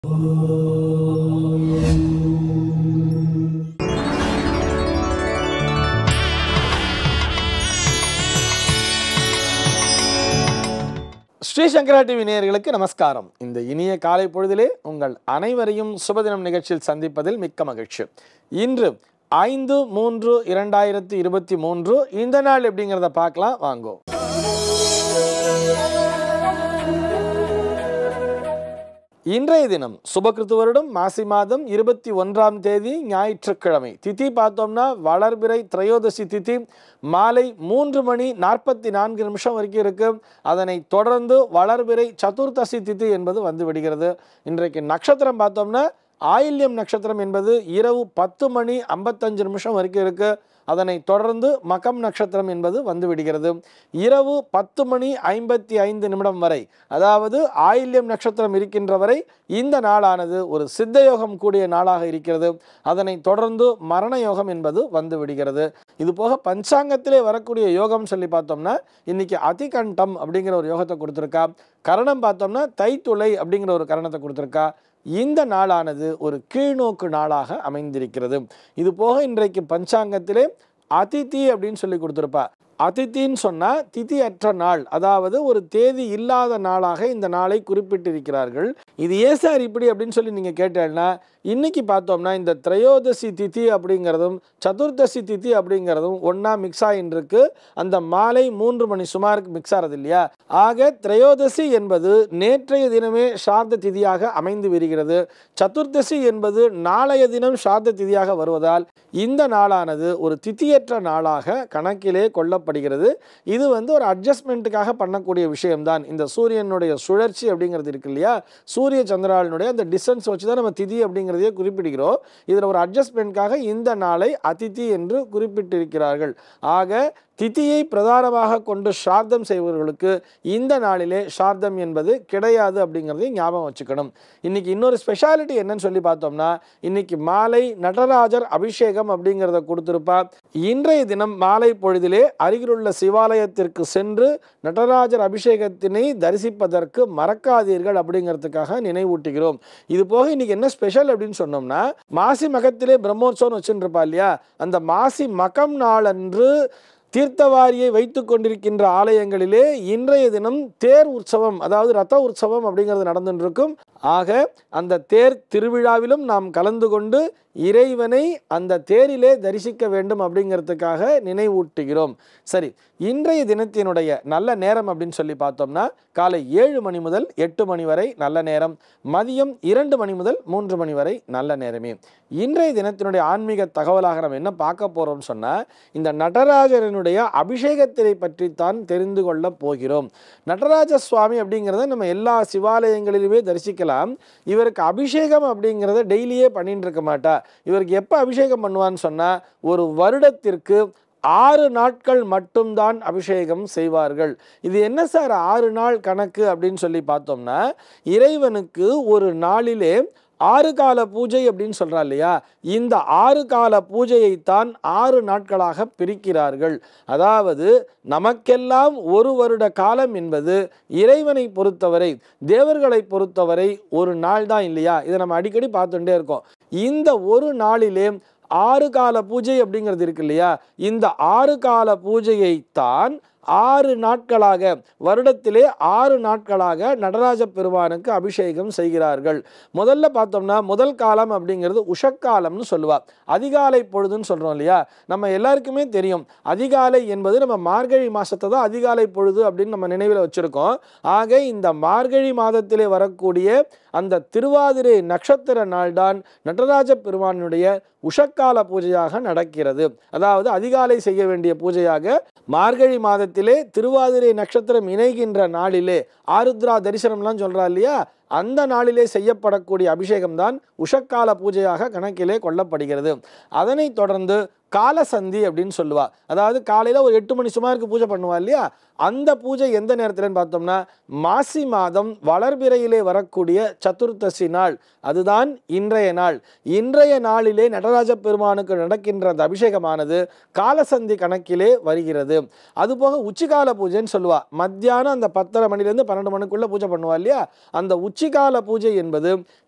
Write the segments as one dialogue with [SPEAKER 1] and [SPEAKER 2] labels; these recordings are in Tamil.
[SPEAKER 1] ஸ்ரீ சங்கரா டிவி நேயர்களுக்கு நமஸ்காரம் இந்த இனிய காலை பொழுதிலே உங்கள் அனைவரையும் சுபதினம் நிகழ்ச்சியில் சந்திப்பதில் மிக்க மகிழ்ச்சி இன்று ஐந்து மூன்று இரண்டாயிரத்தி இருபத்தி மூன்று இந்த நாள் எப்படிங்கிறத பார்க்கலாம் வாங்கோ இன்றைய தினம் சுபகிருத்து வருடம் மாசி மாதம் இருபத்தி ஒன்றாம் தேதி ஞாயிற்றுக்கிழமை திதி பார்த்தோம்னா வளர்பிறை திரையோதசி திதி மாலை மூன்று மணி நாற்பத்தி நான்கு நிமிஷம் வரைக்கும் இருக்கு அதனை தொடர்ந்து வளர்பிறை சதுர்த்தசி திதி என்பது வந்து விடுகிறது இன்றைக்கு நட்சத்திரம் பார்த்தோம்னா ஆயில்யம் நட்சத்திரம் என்பது இரவு பத்து மணி ஐம்பத்தஞ்சு நிமிஷம் வரைக்கும் இருக்கு அதனை தொடர்ந்து மகம் நட்சத்திரம் என்பது வந்து விடுகிறது இரவு பத்து மணி ஐம்பத்தி ஐந்து நிமிடம் வரை அதாவது ஆயில்யம் நட்சத்திரம் இருக்கின்ற வரை இந்த நாளானது ஒரு சித்த யோகம் கூடிய நாளாக இருக்கிறது அதனை தொடர்ந்து மரண யோகம் என்பது வந்து விடுகிறது இது போக பஞ்சாங்கத்திலே வரக்கூடிய யோகம் சொல்லி பார்த்தோம்னா இன்னைக்கு அதிகண்டம் அப்படிங்கிற ஒரு யோகத்தை கொடுத்துருக்கா கரணம் பார்த்தோம்னா தைத்துளை அப்படிங்கிற ஒரு கரணத்தை கொடுத்துருக்கா இந்த நாளானது ஒரு கீழ்நோக்கு நாளாக அமைந்திருக்கிறது இது போக இன்றைக்கு பஞ்சாங்கத்திலே அதிதி அப்படின்னு சொல்லி கொடுத்துருப்பா அதித்தின்னு சொன்னால் திதி அற்ற நாள் அதாவது ஒரு தேதி இல்லாத நாளாக இந்த நாளை குறிப்பிட்டிருக்கிறார்கள் இது ஏன் சார் இப்படி அப்படின்னு சொல்லி நீங்கள் கேட்டேன்னா இன்னைக்கு பார்த்தோம்னா இந்த திரையோதசி திதி அப்படிங்கிறதும் சதுர்தசி திதி அப்படிங்கிறதும் ஒன்றா மிக்ஸ் ஆகின்னு இருக்கு அந்த மாலை மூன்று மணி சுமாருக்கு மிக்ஸ் ஆகிறது இல்லையா ஆக திரையோதசி என்பது நேற்றைய தினமே சார்த திதியாக அமைந்து வருகிறது சதுர்தசி என்பது நாளைய தினம் சார்த திதியாக வருவதால் இந்த நாளானது ஒரு திதியற்ற நாளாக கணக்கிலே கொள்ளப்படுகிறது இது வந்து ஒரு அட்ஜஸ்ட்மெண்ட்டுக்காக பண்ணக்கூடிய விஷயம்தான் இந்த சூரியனுடைய சுழற்சி அப்படிங்கிறது இருக்கு இல்லையா சூரிய சந்திராவினுடைய அந்த டிஸ்டன்ஸ் வச்சு தான் நம்ம திதி அப்படிங்கிறதையே குறிப்பிடுகிறோம் இதில் ஒரு அட்ஜஸ்ட்மெண்ட்காக இந்த நாளை அதிதி என்று குறிப்பிட்டிருக்கிறார்கள் ஆக திதியை பிரதானமாக கொண்டு சார்த்தம் செய்பவர்களுக்கு இந்த நாளிலே சார்த்தம் என்பது கிடையாது அப்படிங்கிறதையும் ஞாபகம் வச்சுக்கணும் இன்னைக்கு இன்னொரு ஸ்பெஷாலிட்டி என்னன்னு சொல்லி பார்த்தோம்னா இன்னைக்கு மாலை நடராஜர் அபிஷேகம் அப்படிங்கிறத கொடுத்திருப்பா இன்றைய தினம் மாலை பொழுதிலே அருகிலுள்ள சிவாலயத்திற்கு சென்று நடராஜர் அபிஷேகத்தினை தரிசிப்பதற்கு மறக்காதீர்கள் அப்படிங்கிறதுக்காக நினைவூட்டுகிறோம் இது போக இன்னைக்கு என்ன ஸ்பெஷல் அப்படின்னு சொன்னோம்னா மாசி மகத்திலே பிரம்மோற்சவம் வச்சுட்டு இருப்பா இல்லையா அந்த மாசி மகம் நாளன்று தீர்த்தவாரியை வைத்து கொண்டிருக்கின்ற ஆலயங்களிலே இன்றைய தினம் தேர் உற்சவம் அதாவது ரத உற்சவம் அப்படிங்கிறது நடந்துட்டு இருக்கும் ஆக அந்த தேர் திருவிழாவிலும் நாம் கலந்து கொண்டு இறைவனை அந்த தேரிலே தரிசிக்க வேண்டும் அப்படிங்கிறதுக்காக நினைவூட்டுகிறோம் சரி இன்றைய தினத்தினுடைய நல்ல நேரம் அப்படின்னு சொல்லி பார்த்தோம்னா காலை ஏழு மணி முதல் எட்டு மணி வரை நல்ல நேரம் மதியம் இரண்டு மணி முதல் மூன்று மணி வரை நல்ல நேரமே இன்றைய தினத்தினுடைய ஆன்மீக தகவலாக நம்ம என்ன பார்க்க போறோம்னு சொன்னால் இந்த நடராஜரனுடைய அபிஷேகத்தினை பற்றித்தான் தெரிந்து கொள்ள போகிறோம் நடராஜ சுவாமி அப்படிங்கிறத நம்ம எல்லா சிவாலயங்களிலுமே தரிசிக்கலாம் இவருக்கு அபிஷேகம் அப்படிங்கிறத டெய்லியே பண்ணிட்டு இருக்க மாட்டா இவருக்கு எப்போ அபிஷேகம் பண்ணுவான்னு சொன்னால் ஒரு வருடத்திற்கு ஆறு நாட்கள் மட்டும்தான் அபிஷேகம் செய்வார்கள் இது என்ன சார் ஆறு நாள் கணக்கு அப்படின்னு சொல்லி பார்த்தோம்னா இறைவனுக்கு ஒரு நாளிலே ஆறு கால பூஜை அப்படின்னு சொல்றா இல்லையா இந்த ஆறு கால பூஜையைத்தான் ஆறு நாட்களாக பிரிக்கிறார்கள் அதாவது நமக்கெல்லாம் ஒரு வருட காலம் என்பது இறைவனை பொறுத்தவரை தேவர்களை பொறுத்தவரை ஒரு நாள் தான் இல்லையா இதை நம்ம அடிக்கடி பார்த்துட்டே இருக்கோம் இந்த ஒரு நாளிலே ஆறு கால பூஜை அப்படிங்கிறது இருக்கு இல்லையா இந்த ஆறு கால பூஜையைத்தான் ஆறு நாட்களாக வருடத்திலே ஆறு நாட்களாக நடராஜ பெருமானுக்கு அபிஷேகம் செய்கிறார்கள் முதல்ல பார்த்தோம்னா முதல் காலம் அப்படிங்கிறது உஷக்காலம்னு சொல்லுவா அதிகாலை பொழுதுன்னு சொல்கிறோம் இல்லையா நம்ம எல்லாருக்குமே தெரியும் அதிகாலை என்பது நம்ம மார்கழி மாசத்தை தான் அதிகாலை பொழுது அப்படின்னு நம்ம நினைவில் வச்சுருக்கோம் ஆக இந்த மார்கழி மாதத்திலே வரக்கூடிய அந்த திருவாதிரை நட்சத்திர நாள்தான் நடராஜ பெருமானுடைய உஷக்கால பூஜையாக நடக்கிறது அதாவது அதிகாலை செய்ய வேண்டிய பூஜையாக மார்கழி மாதத்திலே திருவாதிரை நட்சத்திரம் இணைகின்ற நாளிலே ஆருத்ரா தரிசனம்லாம் சொல்றா இல்லையா அந்த நாளிலே செய்யப்படக்கூடிய அபிஷேகம் தான் உஷக்கால பூஜையாக கணக்கிலே கொள்ளப்படுகிறது அதனைத் தொடர்ந்து காலசந்தி அப்படின்னு சொல்லுவா அதாவது காலையில் ஒரு எட்டு மணி சுமாருக்கு பூஜை பண்ணுவா இல்லையா அந்த பூஜை எந்த நேரத்துலன்னு பார்த்தோம்னா மாசி மாதம் வளர்பிறையிலே வரக்கூடிய சதுர்த்தசி நாள் அதுதான் இன்றைய நாள் இன்றைய நாளிலே நடராஜ பெருமானுக்கு நடக்கின்ற அந்த அபிஷேகமானது காலசந்தி கணக்கிலே வருகிறது அதுபோக உச்சிகால பூஜைன்னு சொல்லுவா மத்தியானம் அந்த பத்தரை மணிலேருந்து பன்னெண்டு மணிக்குள்ள பூஜை பண்ணுவா இல்லையா அந்த உச்சிகால பூஜை என்பது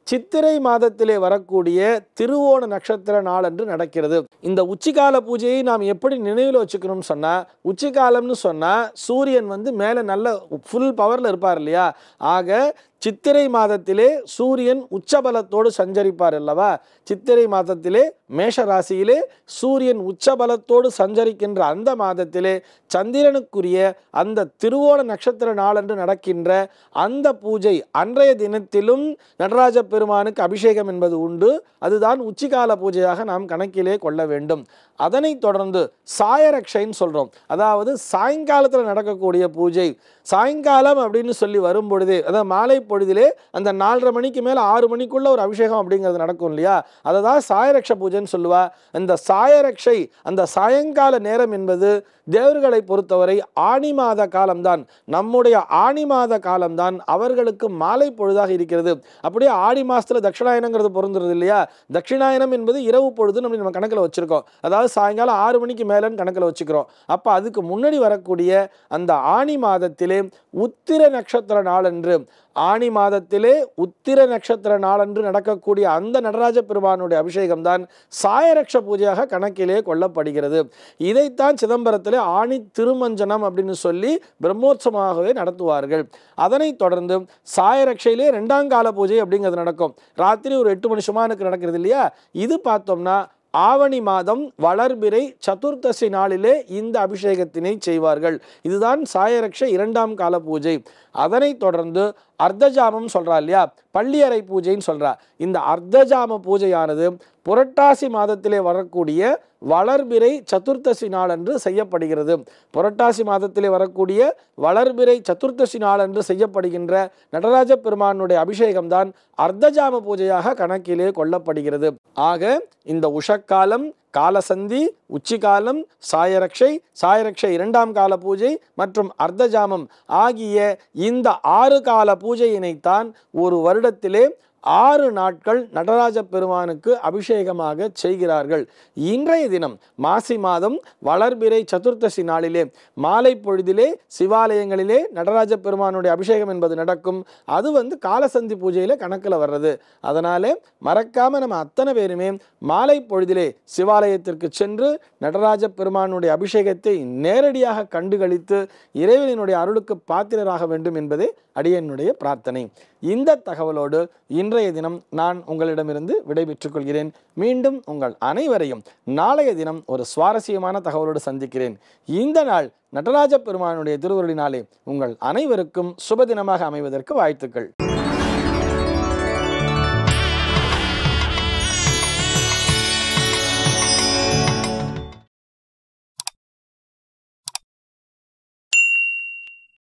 [SPEAKER 1] சித்திரை மாதத்திலே வரக்கூடிய திருவோண நட்சத்திர நாள் என்று நடக்கிறது இந்த உச்சிகால பூஜையை நாம் எப்படி நினைவில் வச்சுக்கணும்னு சொன்னா உச்சிகாலம்னு சொன்னா சூரியன் வந்து மேலே நல்ல ஃபுல் பவர்ல இருப்பார் இல்லையா ஆக சித்திரை மாதத்திலே சூரியன் உச்சபலத்தோடு சஞ்சரிப்பார் அல்லவா சித்திரை மாதத்திலே மேஷ ராசியிலே சூரியன் உச்சபலத்தோடு சஞ்சரிக்கின்ற அந்த மாதத்திலே சந்திரனுக்குரிய அந்த திருவோண நட்சத்திர நாளன்று நடக்கின்ற அந்த பூஜை அன்றைய தினத்திலும் நடராஜ பெருமானுக்கு அபிஷேகம் என்பது உண்டு அதுதான் உச்சிகால பூஜையாக நாம் கணக்கிலே கொள்ள வேண்டும் அதனைத் தொடர்ந்து சாயரக்ஷைன்னு சொல்றோம் அதாவது சாயங்காலத்தில் நடக்கக்கூடிய பூஜை சாயங்காலம் அப்படின்னு சொல்லி வரும் பொழுதே அதாவது மாலை பொழுதிலே அந்த நாலரை மணிக்கு மேலே ஆறு மணிக்குள்ள ஒரு அபிஷேகம் அப்படிங்கிறது நடக்கும் இல்லையா அதை தான் சாயரக்ஷ பூஜைன்னு சொல்லுவா அந்த சாயரக்ஷை அந்த சாயங்கால நேரம் என்பது தேவர்களை பொறுத்தவரை ஆணி மாத காலம்தான் நம்முடைய ஆணி மாத காலம்தான் அவர்களுக்கு மாலை பொழுதாக இருக்கிறது அப்படியே ஆடி மாசத்துல தட்சிணாயனங்கிறது பொருந்துறது இல்லையா தட்சிணாயனம் என்பது இரவு பொழுது நம்ம நம்ம கணக்கில் வச்சிருக்கோம் அதாவது சாயங்காலம் ஆறு மணிக்கு மேலன்னு கணக்கில் வச்சுக்கிறோம் அப்போ அதுக்கு முன்னாடி வரக்கூடிய அந்த ஆணி மாதத்திலே உத்திர நட்சத்திர நாளன்று ஆணி மாதத்திலே உத்திர நட்சத்திர நாளன்று நடக்கக்கூடிய அந்த நடராஜ பெருமானுடைய அபிஷேகம் தான் சாயரக்ஷ பூஜையாக கணக்கிலே கொள்ளப்படுகிறது இதைத்தான் சிதம்பரத்திலே ஆணி திருமஞ்சனம் அப்படின்னு சொல்லி பிரம்மோற்சவமாகவே நடத்துவார்கள் அதனைத் தொடர்ந்து சாயரக்ஷையிலே ரெண்டாம் கால பூஜை அப்படிங்கிறது நடக்கும் ராத்திரி ஒரு எட்டு மணி சுமானுக்கு நடக்கிறது இல்லையா இது பார்த்தோம்னா ஆவணி மாதம் வளர்பிறை சதுர்த்தசி நாளிலே இந்த அபிஷேகத்தினை செய்வார்கள் இதுதான் சாயரக்ஷ இரண்டாம் கால பூஜை அதனைத் தொடர்ந்து அர்த்தஜாமம் சொல்றா இல்லையா பள்ளியறை பூஜைன்னு சொல்றா இந்த அர்த்தஜாம பூஜையானது புரட்டாசி மாதத்திலே வரக்கூடிய வளர்பிறை சதுர்த்தசி நாளன்று செய்யப்படுகிறது புரட்டாசி மாதத்திலே வரக்கூடிய வளர்பிறை சதுர்த்தசி நாளன்று செய்யப்படுகின்ற நடராஜ பெருமானுடைய அபிஷேகம்தான் அர்த்தஜாம பூஜையாக கணக்கிலே கொள்ளப்படுகிறது ஆக இந்த உஷக்காலம் காலசந்தி உச்சிகாலம் சாயரக்ஷை சாயரக்ஷை இரண்டாம் கால பூஜை மற்றும் அர்த்தஜாமம் ஆகிய இந்த ஆறு கால பூஜையினைத்தான் ஒரு வருடத்திலே ஆறு நாட்கள் நடராஜ பெருமானுக்கு அபிஷேகமாக செய்கிறார்கள் இன்றைய தினம் மாசி மாதம் வளர்பிறை சதுர்த்தசி நாளிலே மாலை பொழுதிலே சிவாலயங்களிலே நடராஜ பெருமானுடைய அபிஷேகம் என்பது நடக்கும் அது வந்து காலசந்தி பூஜையில கணக்கில் வர்றது அதனாலே மறக்காம நம்ம அத்தனை பேருமே மாலை பொழுதிலே சிவாலயத்திற்கு சென்று நடராஜ பெருமானுடைய அபிஷேகத்தை நேரடியாக கண்டுகளித்து இறைவனினுடைய அருளுக்கு பாத்திரராக வேண்டும் என்பதே அடியனுடைய பிரார்த்தனை இந்த தகவலோடு இன்றைய தினம் நான் உங்களிடமிருந்து விடைபெற்றுக் கொள்கிறேன் மீண்டும் உங்கள் அனைவரையும் நாளைய தினம் ஒரு சுவாரஸ்யமான தகவலோடு சந்திக்கிறேன் இந்த நாள் நடராஜ பெருமானுடைய திருவருளினாலே உங்கள் அனைவருக்கும் சுப தினமாக அமைவதற்கு வாழ்த்துக்கள்